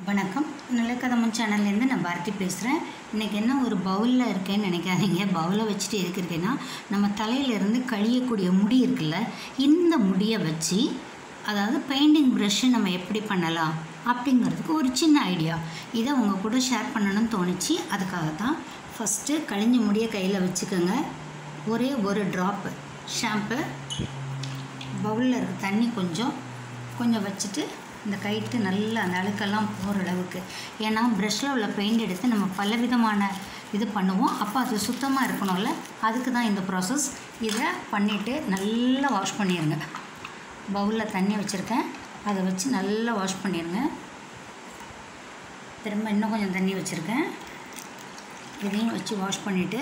வணக்கம் நிலக்கதமன் சேனல்லேருந்து நான் பாரதி பேசுகிறேன் இன்றைக்கி என்ன ஒரு பவுலில் இருக்கேன்னு நினைக்காதீங்க பவுலை வச்சுட்டு எதுக்கு இருக்கேன்னா நம்ம தலையிலேருந்து கழியக்கூடிய முடி இருக்குல்ல இந்த முடியை வச்சு அதாவது பெயிண்டிங் ப்ரஷ்ஷு நம்ம எப்படி பண்ணலாம் அப்படிங்கிறதுக்கு ஒரு சின்ன ஐடியா இதை உங்கள் கூட ஷேர் பண்ணணும்னு தோணுச்சு அதுக்காக தான் ஃபஸ்ட்டு கழிஞ்ச முடியை கையில் வச்சுக்கோங்க ஒரே ஒரு ட்ராப்பு ஷாம்பு பவுலில் இருக்க தண்ணி கொஞ்சம் கொஞ்சம் வச்சுட்டு இந்த கைட்டு நல்லா அந்த அழுக்கெல்லாம் போகிற அளவுக்கு ஏன்னா ப்ரஷ்ஷில் உள்ள பெயிண்ட் எடுத்து நம்ம பலவிதமான இது பண்ணுவோம் அப்போ அது சுத்தமாக இருக்கணும்ல அதுக்கு தான் இந்த ப்ராசஸ் இதை பண்ணிவிட்டு நல்லா வாஷ் பண்ணிடுங்க பவுலில் தண்ணி வச்சுருக்கேன் அதை வச்சு நல்லா வாஷ் பண்ணிடுங்க திரும்ப இன்னும் கொஞ்சம் தண்ணி வச்சுருக்கேன் இதையும் வச்சு வாஷ் பண்ணிவிட்டு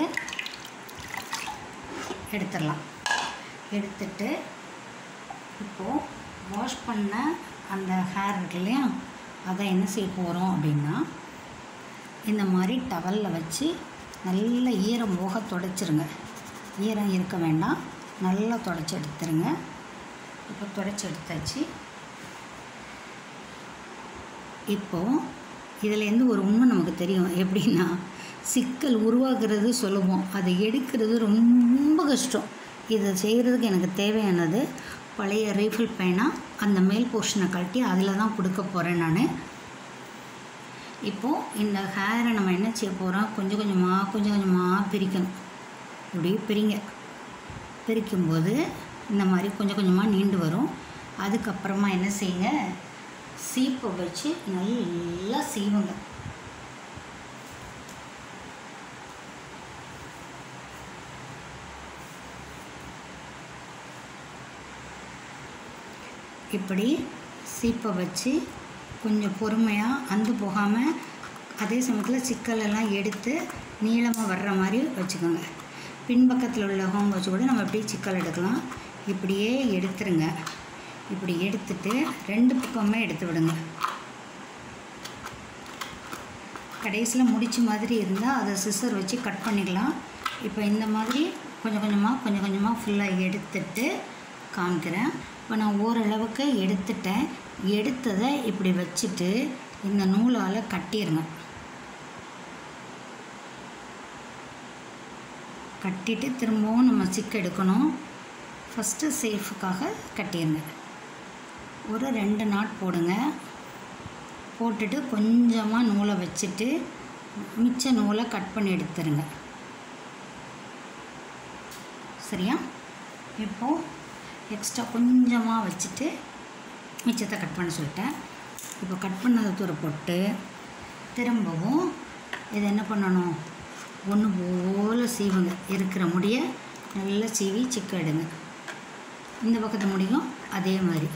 எடுத்துடலாம் எடுத்துட்டு இப்போது வாஷ் பண்ண அந்த ஹேர் இருக்கு இல்லையா அதை என்ன செய்ய போகிறோம் அப்படின்னா இந்த மாதிரி டவலில் வச்சு நல்ல ஈரம் போக தொடச்சிருங்க ஈரம் இருக்க வேண்டாம் நல்லா தொடச்சி எடுத்துருங்க இப்போ தொடச்சி எடுத்தாச்சு இப்போது இதுலேருந்து ஒரு உண்மை நமக்கு தெரியும் எப்படின்னா சிக்கல் உருவாக்குறது சொல்லுவோம் அதை எடுக்கிறது ரொம்ப கஷ்டம் இதை செய்கிறதுக்கு எனக்கு தேவையானது பழைய ரீஃபில் பேனாக அந்த மேல் போர்ஷனை கழட்டி அதில் தான் கொடுக்க போகிறேன் நான் இப்போது இந்த ஹேரை நம்ம என்ன செய்ய போகிறோம் கொஞ்சம் கொஞ்சமாக கொஞ்சம் கொஞ்சமாக பிரிக்கணும் இப்படி பிரிங்க பிரிக்கும்போது இந்த மாதிரி கொஞ்சம் கொஞ்சமாக நீண்டு வரும் அதுக்கப்புறமா என்ன செய்யுங்க சீப்பை வச்சு நல்லா சீவுங்க இப்படி சீப்பை வச்சு கொஞ்சம் பொறுமையாக அந்து போகாமல் அதே சமயத்தில் சிக்கலெல்லாம் எடுத்து நீளமாக வர்ற மாதிரி வச்சுக்கோங்க பின்பக்கத்தில் உள்ள ஹோம் வச்சு கூட நம்ம அப்படியே சிக்கல் எடுக்கலாம் இப்படியே எடுத்துருங்க இப்படி எடுத்துட்டு ரெண்டு பக்கமே எடுத்து விடுங்க கடைசியில் முடிச்ச மாதிரி இருந்தால் அதை சிசர் வச்சு கட் பண்ணிக்கலாம் இப்போ இந்த மாதிரி கொஞ்சம் கொஞ்சமாக கொஞ்சம் கொஞ்சமாக ஃபுல்லாக எடுத்துட்டு காமிக்கிறேன் இப்போ நான் ஓரளவுக்கு எடுத்துட்டேன் எடுத்ததை இப்படி வச்சுட்டு இந்த நூலால் கட்டிடுங்க கட்டிட்டு திரும்பவும் நம்ம சிக்க எடுக்கணும் ஃபஸ்ட்டு சேஃபுக்காக கட்டிடுங்க ஒரு ரெண்டு நாட் போடுங்க போட்டுட்டு கொஞ்சமாக நூலை வச்சுட்டு மிச்ச நூலை கட் பண்ணி எடுத்துருங்க சரியா இப்போது எக்ஸ்ட்ரா கொஞ்சமாக வச்சுட்டு மிச்சத்தை கட் பண்ண சொல்லிட்டேன் இப்போ கட் பண்ணதை தூர போட்டு திரும்பவும் இதை என்ன பண்ணணும் ஒன்று போல் சீவுங்க இருக்கிற முடியை நல்லா சீவி சிக்க எடுங்க இந்த பக்கத்து முடியும் அதே மாதிரி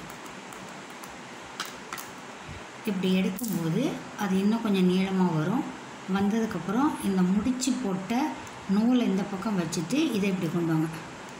இப்படி எடுக்கும்போது அது இன்னும் கொஞ்சம் நீளமாக வரும் வந்ததுக்கப்புறம் இந்த முடிச்சு போட்ட நூலை இந்த பக்கம் வச்சுட்டு இதை இப்படி கொண்டு வாங்க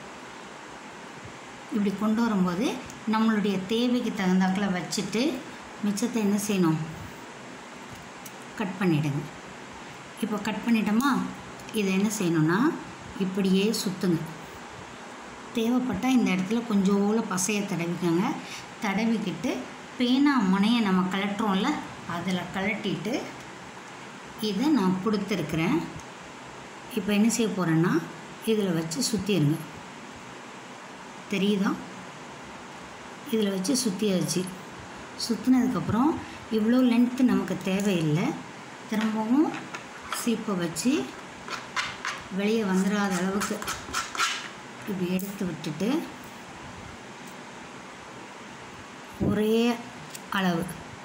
இப்படி கொண்டு வரும்போது நம்மளுடைய தேவைக்கு தகுந்தாக்கில் வச்சுட்டு மிச்சத்தை என்ன செய்யணும் கட் பண்ணிவிடுங்க இப்போ கட் பண்ணிட்டோமா இதை என்ன செய்யணும்னா இப்படியே சுற்றுங்க தேவைப்பட்டால் இந்த இடத்துல கொஞ்சோல பசையை தடவிக்கோங்க தடவிக்கிட்டு பேனா முனையை நம்ம கலட்டுறோம்ல அதில் கலட்டிட்டு இதை நான் கொடுத்துருக்குறேன் இப்போ என்ன செய்ய போகிறேன்னா இதில் வச்சு சுற்றிடுங்க தெரியுதா இதில் வச்சு சுற்றியாச்சு சுற்றினதுக்கப்புறம் இவ்வளோ லென்த்து நமக்கு தேவையில்லை திரும்பவும் சீப்பை வச்சு வெளியே வந்துடாத அளவுக்கு இப்படி எடுத்து விட்டுட்டு ஒரே அளவு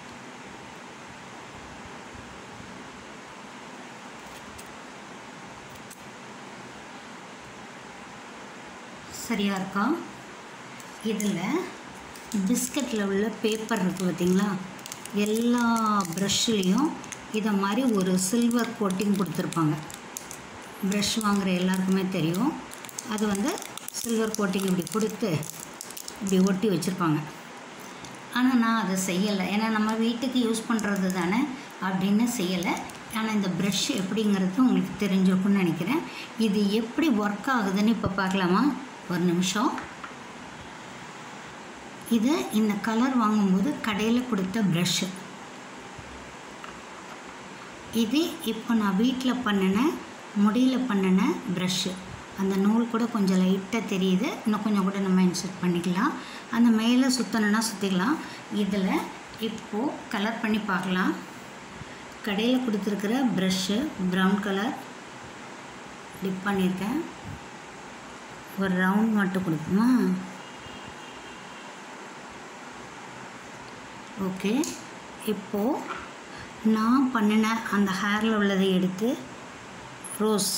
சரியாக இருக்கா இதில் பிஸ்கட்டில் உள்ள பேப்பர் இருக்குது பார்த்திங்களா எல்லா ப்ரஷ்லேயும் இதை மாதிரி ஒரு சில்வர் கோட்டிங் கொடுத்துருப்பாங்க ப்ரஷ் வாங்குகிற எல்லாருக்குமே தெரியும் அது வந்து சில்வர் கோட்டிங் இப்படி கொடுத்து இப்படி ஒட்டி வச்சுருப்பாங்க ஆனால் நான் அதை செய்யலை ஏன்னா நம்ம வீட்டுக்கு யூஸ் பண்ணுறது தானே அப்படின்னு செய்யலை ஆனால் இந்த ப்ரஷ் எப்படிங்கிறது உங்களுக்கு தெரிஞ்சிருக்குன்னு நினைக்கிறேன் இது எப்படி ஒர்க் ஆகுதுன்னு இப்போ பார்க்கலாமா ஒரு நிமிஷம் இது இந்த கலர் வாங்கும்போது கடையில் கொடுத்த ப்ரஷ்ஷு இது இப்போ நான் வீட்டில் பண்ணின முடியில் பண்ணின ப்ரஷ்ஷு அந்த நூல் கூட கொஞ்சம் லைட்டாக தெரியுது இன்னும் கொஞ்சம் கூட நம்ம இன்சர்ட் பண்ணிக்கலாம் அந்த மேலே சுற்றணுன்னா சுற்றிக்கலாம் இதில் இப்போது கலர் பண்ணி பார்க்கலாம் கடையில் கொடுத்துருக்குற ப்ரஷ்ஷு ப்ரௌன் கலர் டிப் பண்ணியிருக்கேன் ஒரு ரவுண்ட் மட்டும் கொடுக்குமா ஓகே இப்போது நான் பண்ணின அந்த ஹேரில் உள்ளதை எடுத்து ரோஸ்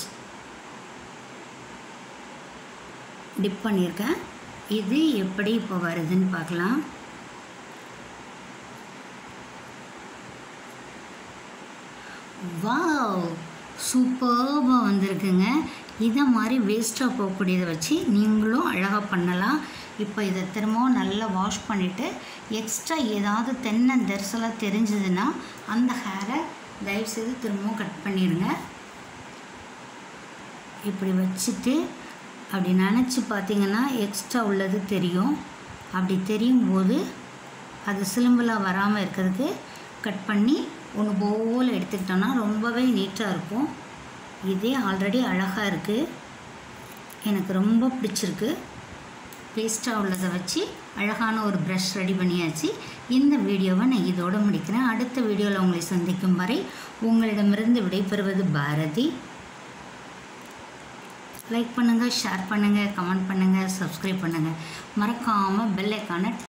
டிப் பண்ணியிருக்கேன் இது எப்படி இப்போ வருதுன்னு பார்க்கலாம் வாவ் சூப்பர்பாக வந்திருக்குங்க இதை மாதிரி வேஸ்ட்டாக போகக்கூடியதை வச்சு நீங்களும் அழகாக பண்ணலாம் இப்போ இதை திரும்பவும் நல்லா வாஷ் பண்ணிவிட்டு எக்ஸ்ட்ரா ஏதாவது தென்னந்தெரிசலாக தெரிஞ்சதுன்னா அந்த ஹேரை தயவுசெய்து திரும்பவும் கட் பண்ணிடுங்க இப்படி வச்சுட்டு அப்படி நினச்சி பார்த்தீங்கன்னா எக்ஸ்ட்ரா உள்ளது தெரியும் அப்படி தெரியும் போது அது சிலும்பலாக வராமல் இருக்கிறதுக்கு கட் பண்ணி ஒன்று போல் எடுத்துக்கிட்டோன்னா ரொம்பவே நீட்டாக இருக்கும் இதே ஆல்ரெடி அழகாக இருக்குது எனக்கு ரொம்ப பிடிச்சிருக்கு வேஸ்ட்டாக உள்ளதை வச்சு அழகான ஒரு ப்ரஷ் ரெடி பண்ணியாச்சு இந்த வீடியோவை நான் இதோடு முடிக்கிறேன் அடுத்த வீடியோவில் உங்களை சந்திக்கும் வரை உங்களிடமிருந்து விடைபெறுவது பாரதி லைக் பண்ணுங்கள் ஷேர் பண்ணுங்கள் கமெண்ட் பண்ணுங்கள் சப்ஸ்கிரைப் பண்ணுங்கள் மறக்காமல் பெல் ஐக்கானை